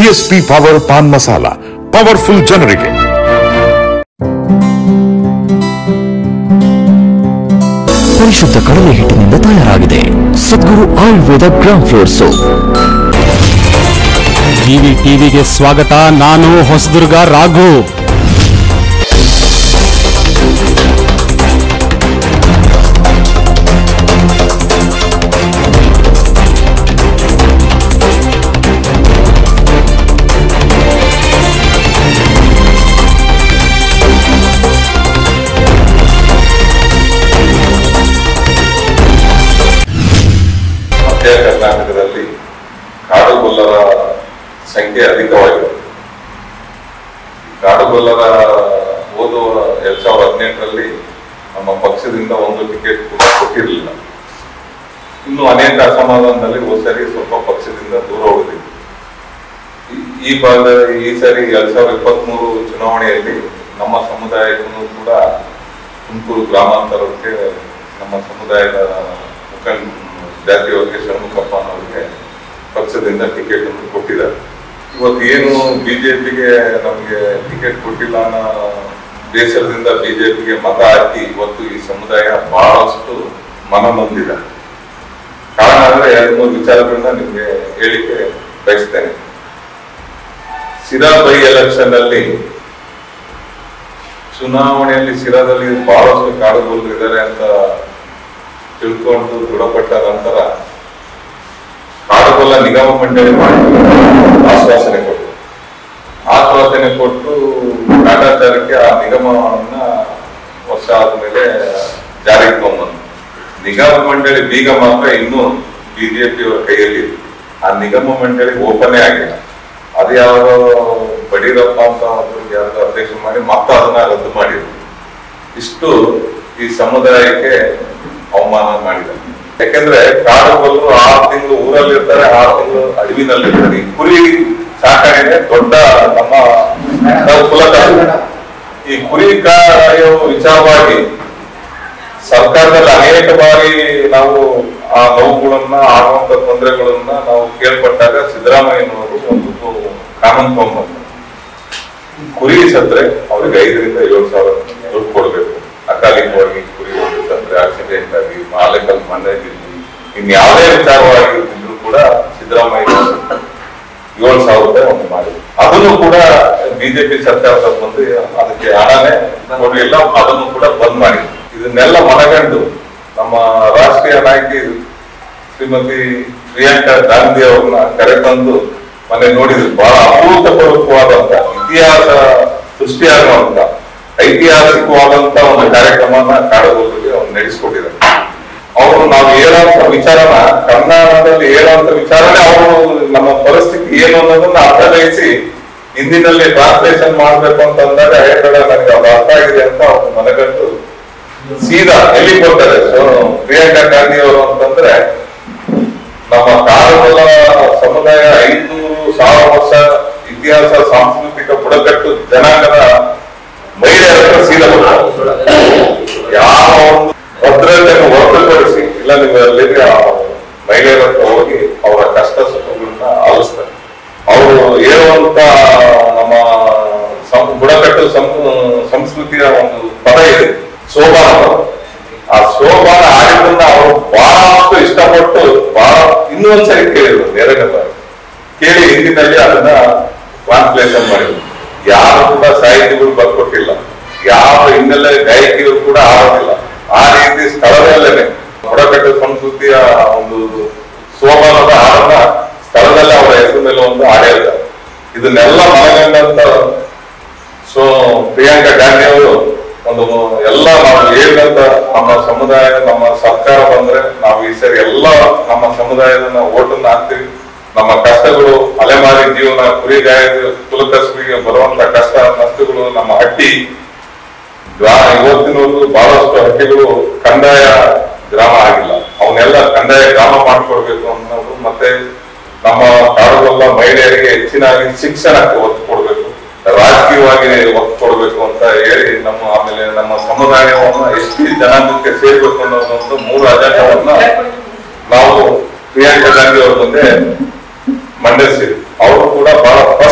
DSP power paan masala powerful ಜನರಿಗೆ ಪರಿಶುದ್ಧ ಕಡಲೆ ಹಿಟ್ಟಿನಿಂದ ತಯಾರಾಗಿದೆ Sadguru Ayurveda gram flour soap TV ಟಿವಿಗೆ ಸ್ವಾಗತ ನಾನು ಹೊಸದುರ್ಗ ರಾಘು ಮಧ್ಯ ಕರ್ನಾಟಕದಲ್ಲಿ ಕಾಡುಗೊಲ್ಲರ ಸಂಖ್ಯೆ ಅಧಿಕವಾಗಿದೆ ಕಾಡುಗೊಲ್ಲರ ಹೋದ ಎರಡ್ ಸಾವಿರದ ಹದಿನೆಂಟರಲ್ಲಿ ನಮ್ಮ ಪಕ್ಷದಿಂದ ಒಂದು ಟಿಕೆಟ್ ಕೂಡ ಕೊಟ್ಟಿರಲಿಲ್ಲ ಇನ್ನು ಅನೇಕ ಅಸಮಾಧಾನದಲ್ಲಿ ಹೋದ ಸರಿ ಸ್ವಲ್ಪ ಪಕ್ಷದಿಂದ ದೂರ ಹೋಗಿದೆ ಈ- ಈ ಭಾಗ ಈ ಸರಿ ಎರಡ್ ಸಾವಿರದ ಇಪ್ಪತ್ಮೂರು ಚುನಾವಣೆಯಲ್ಲಿ ನಮ್ಮ ಸಮುದಾಯಕ್ಕೂ ಕೂಡ ತುಮಕೂರು ಗ್ರಾಮಾಂತರಕ್ಕೆ ನಮ್ಮ ಸಮುದಾಯದ ಮುಖಂಡ ಜಾತಿಯವರಿಗೆ ಷಣ್ಮುಖಪ್ಪನವರಿಗೆ ಪಕ್ಷದಿಂದ ಟಿಕೆಟ್ ಅನ್ನು ಕೊಟ್ಟಿದ್ದಾರೆ ಇವತ್ತು ಏನು ಬಿಜೆಪಿಗೆ ನಮಗೆ ಟಿಕೆಟ್ ಕೊಟ್ಟಿಲ್ಲ ಅನ್ನೋ ಬೇಸರದಿಂದ ಬಿಜೆಪಿಗೆ ಮತ ಹಾಕಿ ಇವತ್ತು ಈ ಸಮುದಾಯ ಬಹಳಷ್ಟು ಮನ ನೊಂದಿದೆ ಕಾರಣ ಅಂದ್ರೆ ಎರಡು ಮೂರು ವಿಚಾರಗಳನ್ನ ನಿಮ್ಗೆ ಹೇಳಿಕೆ ಬಯಸ್ತೇನೆ ಸಿರಾ ಬೈ ಎಲೆಕ್ಷನ್ ಅಲ್ಲಿ ಚುನಾವಣೆಯಲ್ಲಿ ಸಿರಾದಲ್ಲಿ ಬಹಳಷ್ಟು ಕಾಡುಗೋಲರು ಇದ್ದಾರೆ ಅಂತ ತಿಳ್ಕೊಂಡು ದೃಢಪಟ್ಟ ನಂತರ ಕಾಡುಗೊಲ್ಲ ನಿಗಮ ಮಂಡಳಿ ಮಾಡಿ ಆಶ್ವಾಸನೆ ಕೊಟ್ಟು ಆಶ್ವಾಸನೆ ಕೊಟ್ಟು ಕಾಟಾಚಾರಕ್ಕೆ ಆ ನಿಗಮವನ್ನ ವರ್ಷ ಆದ್ಮೇಲೆ ಜಾರಿಗೆ ತಗೊಂಬಂದು ನಿಗಮ ಮಂಡಳಿ ಬೀಗ ಮಾತ್ರ ಇನ್ನೂ ಬಿಜೆಪಿ ಅವರ ಕೈಯಲ್ಲಿ ಇದೆ. ಆ ನಿಗಮ ಮಂಡಳಿ ಓಪನೇ ಆಗಿಲ್ಲ ಅದು ಯಾವ್ದೋ ಬಡೀರಪ್ಪ ಅಂತ ಒಬ್ರಿಗೆ ಯಾವ್ದೋ ಅಧ್ಯಕ್ಷ ಮಾಡಿ ಮತ್ತೆ ಅದನ್ನ ರದ್ದು ಮಾಡಿದ್ರು ಇಷ್ಟು ಈ ಸಮುದಾಯಕ್ಕೆ ಅವಮಾನ ಮಾಡಿದ್ದಾರೆ ಯಾಕೆಂದ್ರೆ ಕಾಡು ಬಲ್ಲರು ಆರು ತಿಂಗಳು ಊರಲ್ಲಿ ಇರ್ತಾರೆ ಆರು ತಿಂಗಳು ಅಡವಿನಲ್ಲಿ ಇರ್ತಾರೆ ಈ ಕುರಿ ಸಾಕಾಣಿಕೆ ದೊಡ್ಡ ನಮ್ಮ ಕುಲಕರ್ಮ ಈ ಕುರಿ ಕಾಯೋ ವಿಚಾರವಾಗಿ ಸರ್ಕಾರದಲ್ಲಿ ಅನೇಕ ಬಾರಿ ನಾವು ಆ ನೋವುಗಳನ್ನ ಆಗುವಂತ ತೊಂದರೆಗಳನ್ನ ನಾವು ಕೇಳ್ಪಟ್ಟಾಗ ಸಿದ್ದರಾಮಯ್ಯನವರು ಒಂದು ಕಾನೂನು ತಗೊಂಡ್ಬಂದ್ರು ಕುರಿ ಸತ್ರೆ ಅವ್ರಿಗೆ ಐದರಿಂದ ಏಳು ಸಾವಿರ ದುಡ್ಡು ಕೊಡ್ಬೇಕು ಅಕಾಲಿಕವಾಗಿ ಕುರಿ ಒಂದು ಸತ್ರೆ ಆಕ್ಸಿಡೆಂಟ್ ಆಗಿ ಮಾಲಕಲ್ ಮನೆ ಬಿದ್ದು ಇನ್ಯಾವುದೇ ವಿಚಾರವಾಗಿ ಇದ್ರೂ ಕೂಡ ಸಿದ್ದರಾಮಯ್ಯ ಏಳು ಸಾವಿರ ರೂಪಾಯಿ ಒಂದು ಮಾಡಿದ್ರು ಅದನ್ನು ಕೂಡ ಬಿಜೆಪಿ ಸರ್ಕಾರ ಬಂದು ಅದಕ್ಕೆ ಹಣನೇ ಕೊಡಲಿಲ್ಲ ಅದನ್ನು ಕೂಡ ಬಂದ್ ಮಾಡಿದ್ರು ಇದನ್ನೆಲ್ಲ ಮನಗಂಡು ನಮ್ಮ ರಾಷ್ಟ್ರೀಯ ನಾಯಕಿ ಶ್ರೀಮತಿ ಪ್ರಿಯಾಂಕಾ ಗಾಂಧಿ ಅವ್ರನ್ನ ಕರೆತಂದು ಮನೆ ನೋಡಿದ್ರು ಬಹಳ ಅಭೂತಪೂರ್ವಕವಾದಂತ ಇತಿಹಾಸ ಸೃಷ್ಟಿಯಾಗುವಂತ ಐತಿಹಾಸಿಕವಾದಂತ ಒಂದು ಕಾರ್ಯಕ್ರಮನ ಕಾಡುಗೋಲರಿಗೆ ಅವ್ರು ನಡೆಸಿಕೊಟ್ಟಿದ್ದಾರೆ ಅವರು ನಾವು ಹೇಳುವಂತ ವಿಚಾರನ ಕನ್ನಡದಲ್ಲಿ ಹೇಳುವಂತ ವಿಚಾರನೇ ಅವರು ನಮ್ಮ ಪರಿಸ್ಥಿತಿ ಏನು ಅನ್ನೋದನ್ನ ಅರ್ಥಗೈಸಿ ಹಿಂದಿನಲ್ಲಿ ಟ್ರಾನ್ಸ್ಲೇಷನ್ ಮಾಡ್ಬೇಕು ಅಂತ ಅಂದಾಗ ಹೇಳ್ಬೇಡ ನನಗೆ ಅದು ಅರ್ಥ ಆಗಿದೆ ಅಂತ ಅವ್ರು ಮನಗಂಡು ಸೀದಾ ಎಲ್ಲಿ ಕೊಡ್ತಾರೆ ಸೊ ಪ್ರಿಯಾಂಕಾ ಗಾಂಧಿ ಅವರು ಅಂತಂದ್ರೆ ನಮ್ಮ ಕಾಡುಗಳ ಸಮುದಾಯ ಐನೂರು ಸಾವಿರ ವರ್ಷ ಇತಿಹಾಸ ಸಾಂಸ್ಕೃತಿಕ ಬುಡಕಟ್ಟು ಜನಾಂಗದ ಮಹಿಳೆಯರ ಹತ್ರ ಸೀದಾ ಬರ್ತಾರೆ. ಯಾವ ಒಂದು ಭದ್ರತೆಯನ್ನು ಹೊರತುಪಡಿಸಿ ಇಲ್ಲ ನೀವು ಅಲ್ಲಿ ಆ ಮಹಿಳೆಯರ ಹತ್ರ ಹೋಗಿ ಅವರ ಕಷ್ಟ ಸುಖಗಳನ್ನ ಆಲಿಸ್ತಾರೆ ಅವರು ಹೇಳುವಂತ ನಮ್ಮ ಸಂ- ಬುಡಕಟ್ಟು ಸಂ- ಸಂಸ್ಕೃತಿಯ ಒಂದು ಪದ ಇದೆ ಸೋಪಾನ ಪದ ಆ ಸೋಪಾನ ಹಾಡಿದ್ದನ್ನ ಅವರು ಬಹಳಷ್ಟು ಇಷ್ಟಪಟ್ಟು ಬಹಳ ಇನ್ನೊಂದ್ಸರಿ ಕೇಳಿದ್ರು ನೆರಗಲ್ಲ ಕೇಳಿ ಹಿಂದಿನಲ್ಲಿ ಅದನ್ನ ಟ್ರಾನ್ಸ್ಲೇಷನ್ ಮಾಡಿದ್ರು ಯಾರು ಕೂಡ ಸಾಹಿತಿಗಳು ಬರ್ಕೊಟ್ಟಿಲ್ಲ ಯಾವ ಹಿನ್ನೆಲೆ ಗಾಯಕಿಗಳು ಕೂಡ ಆಡೋದಿಲ್ಲ ಆ ರೀತಿ ಸ್ಥಳದಲ್ಲೇನೆ ಬುಡಕಟ್ಟು ಸಂಸ್ಕೃತಿಯ ಒಂದು ಸೋಪಾನದ ಹಾಡನ್ನ ಸ್ಥಳದಲ್ಲೇ ಅವರ ಹೆಸರು ಮೇಲೆ ಒಂದು ಹಾಡಿರ್ತಾರೆ ಇದನ್ನೆಲ್ಲ ಮನಗಂಡಂತ ಸೊ ಪ್ರಿಯಾಂಕಾ ಗಾಂಧಿ ಅವರು ಒಂದು ಎಲ್ಲ ನಾವು ಹೇಳಿದಂತ ನಮ್ಮ ಸಮುದಾಯ ನಮ್ಮ ಸರ್ಕಾರ ಬಂದ್ರೆ ನಾವು ಈ ಸರಿ ಎಲ್ಲ ನಮ್ಮ ಸಮುದಾಯದ ನಾವು ಓಟನ್ನ ಹಾಕ್ತೀವಿ ನಮ್ಮ ಕಷ್ಟಗಳು ಅಲೆಮಾರಿ ಜೀವನ ಕುರಿ ಗಾಯ ಕುಲಕಸ್ಬಿಗೆ ಬರುವಂತ ಕಷ್ಟ ನಷ್ಟಗಳು ನಮ್ಮ ಹಟ್ಟಿ ಗ್ರಾ- ಇವತ್ತಿನವರೆಗೂ ಬಹಳಷ್ಟು ಹಟ್ಟಿಗಳು ಕಂದಾಯ ಗ್ರಾಮ ಆಗಿಲ್ಲ ಅವನ್ನೆಲ್ಲ ಕಂದಾಯ ಗ್ರಾಮ ಮಾಡ್ಕೊಡ್ಬೇಕು ಅನ್ನೋದು ಮತ್ತೆ ನಮ್ಮ ಕಾಡುಗೊಲ್ಲ ಮಹಿಳೆಯರಿಗೆ ಹೆಚ್ಚಿನಾಗಿ ಶಿಕ್ಷಣಕ್ಕೆ ಒತ್ತು ಕೊಡ್ಬೇಕು ರಾಜಕೀಯವಾಗಿ ಒತ್ತು ಕೊಡ್ಬೇಕು ಅಂತ ಹೇಳಿ ನಮ್ಮ ಆಮೇಲೆ ನಮ್ಮ ಸಮುದಾಯವನ್ನ ಎಷ್ಟು ಜನಾಂಗಕ್ಕೆ ಸೇರ್ಬೇಕು ಅನ್ನೋದೊಂದು ಮೂರು ಅಜೆಂಡವನ್ನ ನಾವು ಪ್ರಿಯಾಂಕಾ ಗಾಂಧಿ ಅವ್ರ ಮುಂದೆ ಮಂಡಿಸಿದ್ರು ಅವರು ಕೂಡ ಬಹಳ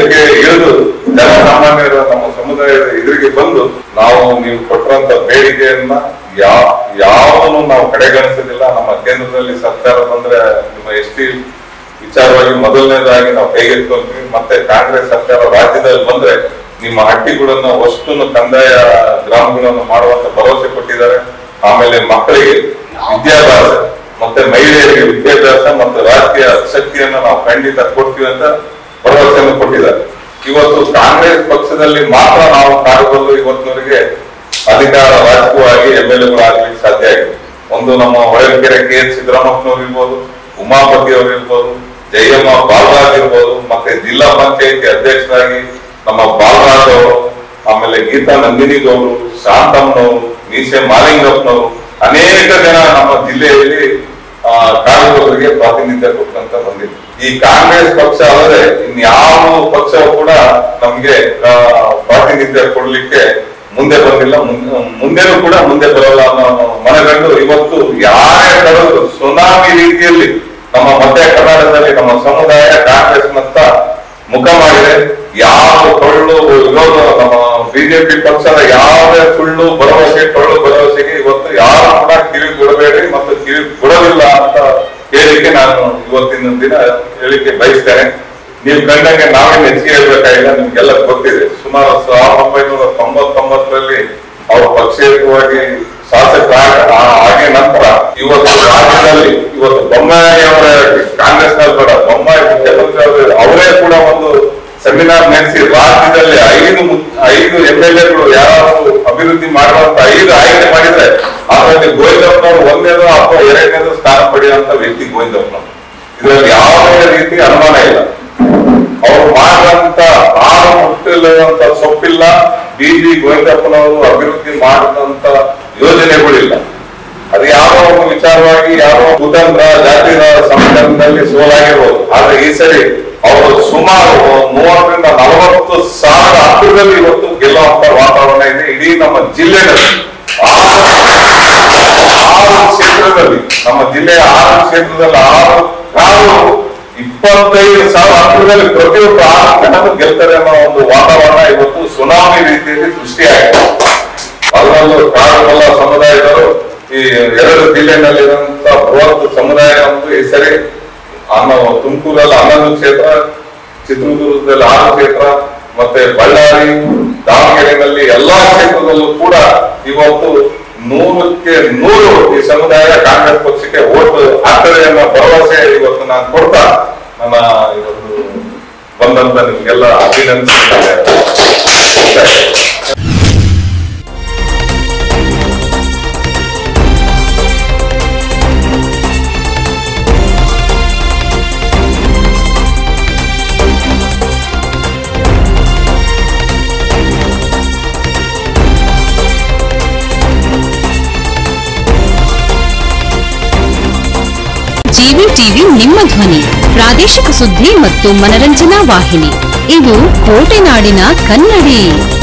ಮೇಲಕ್ಕೆ ಇಳಿದು ಜನಸಾಮಾನ್ಯರ ನಮ್ಮ ಸಮುದಾಯದ ಎದುರಿಗೆ ಬಂದು ನಾವು ನೀವು ಕೊಟ್ಟರಂತ ಬೇಡಿಕೆಯನ್ನ ಯಾ ಯಾವನು ನಾವು ಕಡೆಗಣಿಸೋದಿಲ್ಲ ನಮ್ಮ ಕೇಂದ್ರದಲ್ಲಿ ಸರ್ಕಾರ ಬಂದ್ರೆ ನಿಮ್ಮ ಎಸ್ ಟಿ ವಿಚಾರವಾಗಿ ಮೊದಲನೇದಾಗಿ ನಾವು ಕೈಗೆತ್ಕೊಳ್ತೀವಿ ಮತ್ತೆ ಕಾಂಗ್ರೆಸ್ ಸರ್ಕಾರ ರಾಜ್ಯದಲ್ಲಿ ಬಂದ್ರೆ ನಿಮ್ಮ ಹಟ್ಟಿಗಳನ್ನ ಅಷ್ಟನ್ನು ಕಂದಾಯ ಗ್ರಾಮಗಳನ್ನು ಮಾಡುವಂತ ಭರವಸೆ ಕೊಟ್ಟಿದ್ದಾರೆ ಆಮೇಲೆ ಮಕ್ಕಳಿಗೆ ವಿದ್ಯಾಭ್ಯಾಸ ಮತ್ತೆ ಮಹಿಳೆಯರಿಗೆ ವಿದ್ಯಾಭ್ಯಾಸ ಮತ್ತು ರಾಜಕೀಯ ಶಕ್ತಿಯನ್ನ ನಾವು ಖಂಡಿತ ಕೊಡ್ತೀವಿ ಅಂತ ಭರವಸೆಯನ್ನು ಕೊಟ್ಟಿದ್ದಾರೆ ಇವತ್ತು ಕಾಂಗ್ರೆಸ್ ಪಕ್ಷದಲ್ಲಿ ಮಾತ್ರ ನಾವು ಕಾಣಬಹುದು ಇವತ್ತಿನವರೆಗೆ ಅಧಿಕಾರ ರಾಜಕೀಯವಾಗಿ ಎಂ ಎಲ್ ಎಗಳಾಗ್ಲಿಕ್ಕೆ ಸಾಧ್ಯ ಆಗಿದೆ ಒಂದು ನಮ್ಮ ಹೊಳಲ್ಕೆರೆ ಕೆ ಎಸ್ ಸಿದ್ದರಾಮಪ್ಪನವ್ರು ಇರ್ಬೋದು ಉಮಾಪತಿ ಅವರು ಇರ್ಬೋದು ಜಯಮ್ಮ ಬಾಲರಾಜ್ ಇರ್ಬೋದು ಮತ್ತೆ ಜಿಲ್ಲಾ ಪಂಚಾಯತಿ ಅಧ್ಯಕ್ಷರಾಗಿ ನಮ್ಮ ಬಾಲರಾಜ್ ಅವರು ಆಮೇಲೆ ಗೀತಾ ನಂದಿನಿ ಗೌಡ್ರು ಶಾಂತಮ್ಮನವರು ಮೀಸೆ ಮಾಲಿಂಗಪ್ಪನವರು ಅನೇಕ ಜನ ನಮ್ಮ ಜಿಲ್ಲೆಯಲ್ಲಿ ಆ, ಕಾರ್ಮಿಕರಿಗೆ ಪ್ರಾತಿನಿಧ್ಯ ಕೊಟ್ಟಂತ ಬಂದಿದೆ ಈ ಕಾಂಗ್ರೆಸ್ ಪಕ್ಷ ಅಲ್ಲದೆ ಇನ್ಯಾವ ಪಕ್ಷವು ಕೂಡ ನಮ್ಗೆ ಆ, ಪ್ರಾತಿನಿಧ್ಯ ಕೊಡ್ಲಿಕ್ಕೆ ಮುಂದೆ ಬಂದಿಲ್ಲ ಮುಂದೆ- ಮುಂದೆನೂ ಕೂಡ ಮುಂದೆ ಬರಲ್ಲ ಅನ್ನೋ ಮನಗಂಡು ಇವತ್ತು ಯಾರೇ ಕರೆದ್ರು ಸುನಾಮಿ ರೀತಿಯಲ್ಲಿ ನಮ್ಮ ಮಧ್ಯ ಕರ್ನಾಟಕದಲ್ಲಿ ನಮ್ಮ ಸಮುದಾಯ ಕಾಂಗ್ರೆಸ್ನತ್ತ ಮುಖ ಮಾಡಿದೆ ಯಾವ ಟೊಳ್ಳು ವಿರೋಧ ನಮ್ಮ ಬಿಜೆಪಿ ಪಕ್ಷದ ಯಾವುದೇ ಸುಳ್ಳು ಭರವಸೆ ಟೊಳ್ಳು ಭರವಸೆಗೆ ಇವತ್ತು ಯಾರು ಕೂಡ ಕಿವಿ ಕೊಡಬೇಡಿ ಮತ್ತು ಕಿವಿ ಕೊಡಲಿಲ್ಲ ಅಂತ ಹೇಳಿಕೆ ನಾನು ಇವತ್ತಿನ ದಿನ ಹೇಳಿಕೆ ಬಯಸ್ತೇನೆ ನೀವು ಕಂಡಂಗೆ ನಾವೇನು ಹೆಚ್ಚಿಗೆ ಹೇಳ್ಬೇಕಾಗಿಲ್ಲ ನಿಮ್ಗೆಲ್ಲ ಗೊತ್ತಿದೆ ಸುಮಾರು ಸಾವಿರದ ಒಂಬೈನೂರ ತೊಂಬತ್ತೊಂಬತ್ತರಲ್ಲಿ ಅವರು ಪಕ್ಷೇತರವಾಗಿ ಶಾಸಕ ಆಗಿ ನಂತರ ಇವತ್ತು ರಾಜ್ಯದಲ್ಲಿ ಇವತ್ತು ಬೊಮ್ಮಾಯಿ ಅವರ ಕಾಂಗ್ರೆಸ್ನಲ್ಲಿ ಬೇಡ ಬೊಮ್ಮಾಯಿ ಮುಖ್ಯಮಂತ್ರಿ ಅವರು ಅವರೇ ಕೂಡ ಒಂದು ಸೆಮಿನಾರ್ ನಡೆಸಿ ರಾಜ್ಯದಲ್ಲಿ ಐದು ಮು- ಐದು ಎಂ ಎಲ್ ಎಗಳು ಯಾರು ಅಭಿವೃದ್ಧಿ ಮಾಡುವಂತ ಐದು ಆಯ್ಕೆ ಮಾಡಿದ್ರೆ ಅದರಲ್ಲಿ ಗೋವಿಂದಪ್ಪನವರು ಒಂದೇನೋ ಅಥವಾ ಎರಡನೇದು ಸ್ಥಾನ ಪಡೆಯುವಂತ ವ್ಯಕ್ತಿ ಗೋವಿಂದಪ್ಪನವರು ಇದರಲ್ಲಿ ಯಾವುದೇ ರೀತಿ ಅನುಮಾನ ಇಲ್ಲ ಅವ್ರು ಮಾಡಿದಂತ ಆರು ಮುಟ್ಟಿಲ್ಲದಂತ ಸೊಪ್ಪಿಲ್ಲ ಡಿ ಜಿ ಗೋವಿಂದಪ್ಪನವರು ಅಭಿವೃದ್ಧಿ ಮಾಡಿದಂತ ಯೋಜನೆಗಳಿಲ್ಲ ಅದು ಯಾವ ಒಂದು ವಿಚಾರವಾಗಿ ಯಾವ ಕುತಂತ್ರ ಜಾತಿಯ ಸಂವಿಧಾನದಲ್ಲಿ ಸೋಲಾಗಿರ್ಬೋದು ಆದ್ರೆ ಈ ಸರಿ ಅವರು ಸುಮಾರು ಮೂವತ್ತರಿಂದ ನಲವತ್ತು ಸಾವಿರ ಹತ್ತಿರದಲ್ಲಿ ಇವತ್ತು ಗೆಲ್ಲುವಂತ ವಾತಾವರಣ ಇದೆ ಇಡೀ ನಮ್ಮ ಜಿಲ್ಲೆಯಲ್ಲಿ ಆರು ಆರು ಕ್ಷೇತ್ರದಲ್ಲಿ ನಮ್ಮ ಜಿಲ್ಲೆಯ ಆರು ಕ್ಷೇತ್ರದಲ್ಲಿ ಆರು ಆರು ಇಪ್ಪತ್ತೈದು ಸಾವಿರ ಹತ್ತಿರದಲ್ಲಿ ಪ್ರತಿಯೊಬ್ಬರು ಆರು ಜನರು ಗೆಲ್ತಾರೆ ಅನ್ನೋ ಒಂದು ವಾತಾವರಣ ಇವತ್ತು ಸುನಾಮಿ ರೀತಿಯಲ್ಲಿ ಸೃಷ್ಟಿಯಾಗಿದೆ ಅದರಲ್ಲೂ ಕಾಡುಗೊಲ್ಲ ಸಮುದಾಯದವರು ಈ ಎರಡು ಜಿಲ್ಲೆನಲ್ಲಿರುವಂತ ಬೃಹತ್ ಸಮುದಾಯ ಒಂದು ಈ ಸರಿ ಅನ್ನೋ ತುಮಕೂರಲ್ಲಿ ಹನ್ನೊಂದು ಕ್ಷೇತ್ರ ಚಿತ್ರದುರ್ಗದಲ್ಲಿ ಆರು ಕ್ಷೇತ್ರ ಮತ್ತೆ ಬಳ್ಳಾರಿ ದಾವಣಗೆರೆಯಲ್ಲಿ ಎಲ್ಲಾ ಕ್ಷೇತ್ರದಲ್ಲೂ ಕೂಡ ಇವತ್ತು ನೂರಕ್ಕೆ ನೂರು ಈ ಸಮುದಾಯ ಕಾಂಗ್ರೆಸ್ ಪಕ್ಷಕ್ಕೆ ಓಟ್ ಹಾಕ್ತದೆ ಅನ್ನೋ ಭರವಸೆ ಇವತ್ತು ನಾನು ಕೊಡ್ತಾ ನನ್ನ ಇವತ್ತು ಬಂದಂತ ನಿಮ್ಗೆಲ್ಲ ಅಭಿನಂದನೆ ಜಿವಿ ಟಿವಿ ನಿಮ್ಮ ಧ್ವನಿ ಪ್ರಾದೇಶಿಕ ಸುದ್ದಿ ಮತ್ತು ಮನರಂಜನಾ ವಾಹಿನಿ ಇದು ಕೋಟೆನಾಡಿನ ಕನ್ನಡಿ